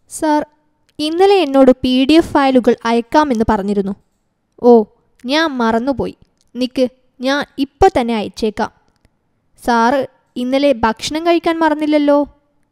sir ഇന്നലെ എന്നോട് P D F ഫയലുകൾ അയക്കാമെന്ന് പറഞ്ഞിരുന്നു ഓ ഞാൻ മറന്നുപോയി നിക്ക് ഞാൻ ഇപ്പോൾ തന്നെ അയച്ചേക്കാം സാറ് ഇന്നലെ ഭക്ഷണം കഴിക്കാൻ മറന്നില്ലല്ലോ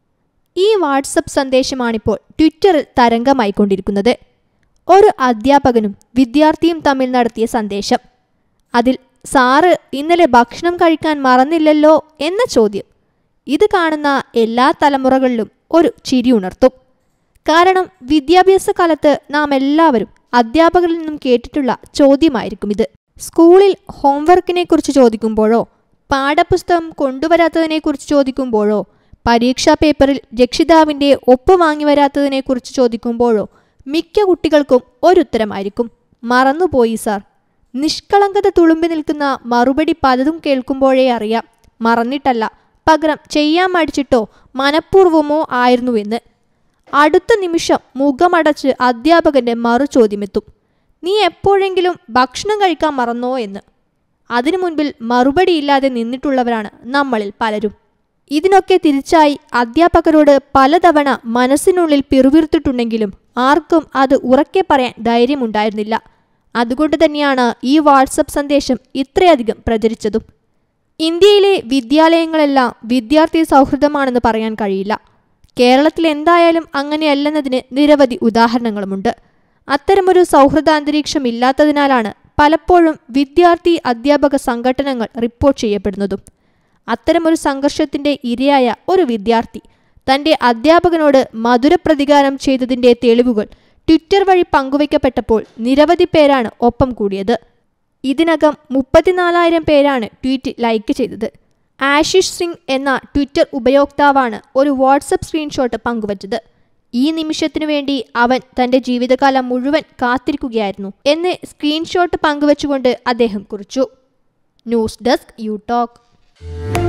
ഈ വാട്സപ്പ് സന്ദേശമാണിപ്പോൾ ട്വിറ്ററിൽ തരംഗമായിക്കൊണ്ടിരിക്കുന്നത് ഒരു അധ്യാപകനും വിദ്യാർത്ഥിയും തമ്മിൽ നടത്തിയ സന്ദേശം അതിൽ സാറ് ഇന്നലെ ഭക്ഷണം കഴിക്കാൻ മറന്നില്ലല്ലോ എന്ന ചോദ്യം ഇത് കാണുന്ന എല്ലാ തലമുറകളിലും ഒരു ചിരി ഉണർത്തും കാരണം വിദ്യാഭ്യാസ കാലത്ത് നാം എല്ലാവരും അധ്യാപകരിൽ നിന്നും കേട്ടിട്ടുള്ള ചോദ്യമായിരിക്കും ഇത് സ്കൂളിൽ ഹോംവർക്കിനെ കുറിച്ച് ചോദിക്കുമ്പോഴോ പാഠപുസ്തകം കൊണ്ടുവരാത്തതിനെക്കുറിച്ച് ചോദിക്കുമ്പോഴോ പരീക്ഷാ പേപ്പറിൽ രക്ഷിതാവിൻ്റെ ഒപ്പ് വാങ്ങി വരാത്തതിനെക്കുറിച്ച് ചോദിക്കുമ്പോഴോ മിക്ക കുട്ടികൾക്കും ഒരുത്തരമായിരിക്കും മറന്നുപോയി സാർ നിഷ്കളങ്കത തുളുമ്പി നിൽക്കുന്ന മറുപടി പലതും കേൾക്കുമ്പോഴേ അറിയാം മറന്നിട്ടല്ല പകരം ചെയ്യാൻ മടിച്ചിട്ടോ മനഃപൂർവമോ ആയിരുന്നുവെന്ന് അടുത്ത നിമിഷം മുഖമടച്ച് അധ്യാപകന്റെ മറു ചോദ്യമെത്തും നീ എപ്പോഴെങ്കിലും ഭക്ഷണം കഴിക്കാൻ മറന്നോ എന്ന് അതിനു മുൻപിൽ മറുപടിയില്ലാതെ നിന്നിട്ടുള്ളവരാണ് നമ്മളിൽ പലരും ഇതിനൊക്കെ തിരിച്ചായി അധ്യാപകരോട് പലതവണ മനസ്സിനുള്ളിൽ പിറുവിറുത്തിട്ടുണ്ടെങ്കിലും ആർക്കും അത് ഉറക്കെ പറയാൻ ധൈര്യമുണ്ടായിരുന്നില്ല അതുകൊണ്ട് തന്നെയാണ് ഈ വാട്സപ്പ് സന്ദേശം ഇത്രയധികം പ്രചരിച്ചതും ഇന്ത്യയിലെ വിദ്യാലയങ്ങളെല്ലാം വിദ്യാർത്ഥി സൗഹൃദമാണെന്ന് പറയാൻ കഴിയില്ല കേരളത്തിൽ എന്തായാലും അങ്ങനെയല്ലെന്നതിന് നിരവധി ഉദാഹരണങ്ങളുമുണ്ട് അത്തരമൊരു സൗഹൃദ അന്തരീക്ഷം ഇല്ലാത്തതിനാലാണ് പലപ്പോഴും വിദ്യാർത്ഥി അധ്യാപക സംഘടനകൾ റിപ്പോർട്ട് ചെയ്യപ്പെടുന്നതും അത്തരമൊരു സംഘർഷത്തിന്റെ ഇരയായ ഒരു വിദ്യാർത്ഥി തന്റെ അധ്യാപകനോട് മധുരപ്രതികാരം ചെയ്തതിന്റെ തെളിവുകൾ ട്വിറ്റർ വഴി പങ്കുവയ്ക്കപ്പെട്ടപ്പോൾ നിരവധി പേരാണ് ഒപ്പം കൂടിയത് ഇതിനകം മുപ്പത്തിനാലായിരം പേരാണ് ട്വീറ്റ് ലൈക്ക് ചെയ്തത് ആശിഷ് സിംഗ് എന്ന ട്വിറ്റർ ഉപയോക്താവാണ് ഒരു വാട്സപ്പ് സ്ക്രീൻഷോട്ട് പങ്കുവച്ചത് ഈ നിമിഷത്തിനു വേണ്ടി അവൻ തന്റെ ജീവിതകാലം മുഴുവൻ കാത്തിരിക്കുകയായിരുന്നു എന്ന് സ്ക്രീൻഷോട്ട് പങ്കുവച്ചുകൊണ്ട് അദ്ദേഹം കുറിച്ചു ന്യൂസ് ഡെസ്ക് യു ടോക്ക്